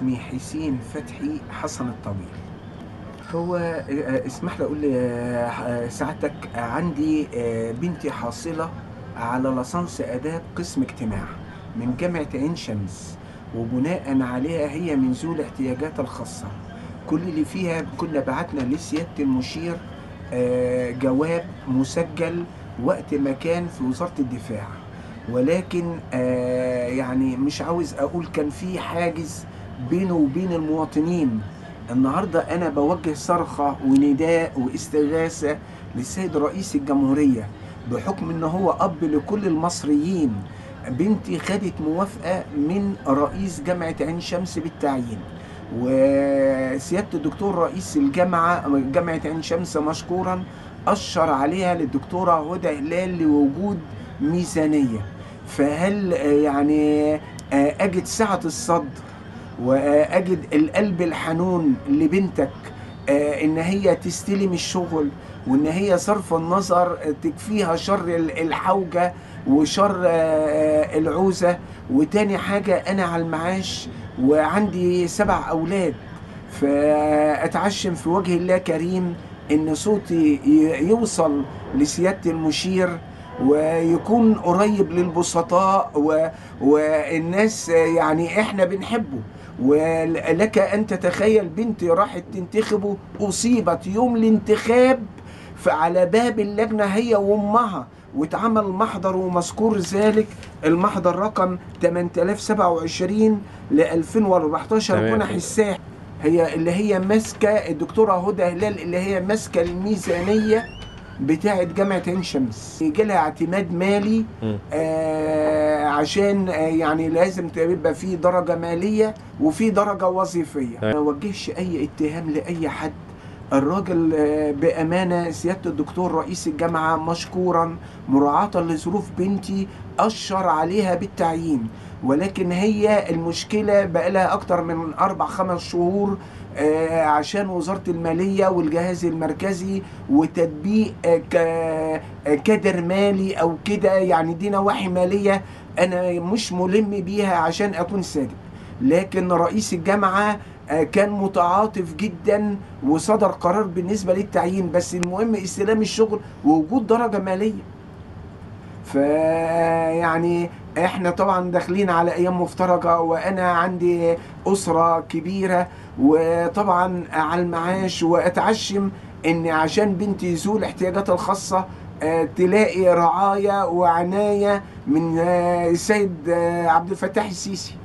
اسمي حسين فتحي حسن الطويل هو آه، اسمح لي اقول لي آه، آه، سعادتك آه، عندي آه، بنتي حاصله على لصنص اداب قسم اجتماع من جامعه عين شمس وبناء عليها هي من ذو الاحتياجات الخاصه كل اللي فيها كنا بعتنا لسياده المشير آه، جواب مسجل وقت ما كان في وزاره الدفاع ولكن آه، يعني مش عاوز اقول كان في حاجز بينه وبين المواطنين النهارده انا بوجه صرخه ونداء واستغاثه للسيد رئيس الجمهوريه بحكم ان هو اب لكل المصريين بنتي خدت موافقه من رئيس جامعه عين شمس بالتعيين وسياده الدكتور رئيس الجامعه جامعه عين شمس مشكورا اشر عليها للدكتوره هدى هلال لوجود ميزانيه فهل آه، يعني آه، اجد سعه الصدر واجد القلب الحنون لبنتك آه، ان هي تستلم الشغل وان هي صرف النظر تكفيها شر ال- الحوجه وشر آه، العوزه وتاني حاجه انا على المعاش وعندي سبع اولاد فاتعشم في وجه الله كريم ان صوتي ي- يوصل لسياده المشير ويكون قريب للبسطاء و... والناس يعني احنا بنحبه ولك ان تتخيل بنتي راحت تنتخبه اصيبت يوم الانتخاب فعلى باب اللجنه هي وامها واتعمل محضر ومذكور ذلك المحضر رقم 8027 ل 2014 تمام. منح الساحل هي اللي هي ماسكه الدكتوره هدى هلال اللي هي ماسكه الميزانيه بتاعه جامعه عين شمس يجي لها اعتماد مالي مم. آه عشان آه يعني لازم تبقى في درجه ماليه وفي درجه وظيفيه تمام. ما وجهش اي اتهام لاي حد الراجل آه، بامانه سياده الدكتور رئيس الجامعه مشكورا مراعاه لظروف بنتي اشر عليها بالتعيين ولكن هي المشكله بقى لها اكتر من اربع خمس شهور آه، عشان وزاره الماليه والجهاز المركزي وتطبيق آه، ك- آه، كادر مالي او كده يعني دي نواحي ماليه انا مش ملم بيها عشان اكون صادق لكن رئيس الجامعه آه، كان متعاطف جدا وصدر قرار بالنسبه للتعيين بس المهم استلام الشغل ووجود درجه ماليه فيعني احنا طبعا داخلين على ايام مفترجه وانا عندي اسره كبيره وطبعا على المعاش واتعشم ان عشان بنتي ذو الاحتياجات الخاصه آه، تلاقي رعايه وعنايه من آه، السيد آه، عبد الفتاح السيسي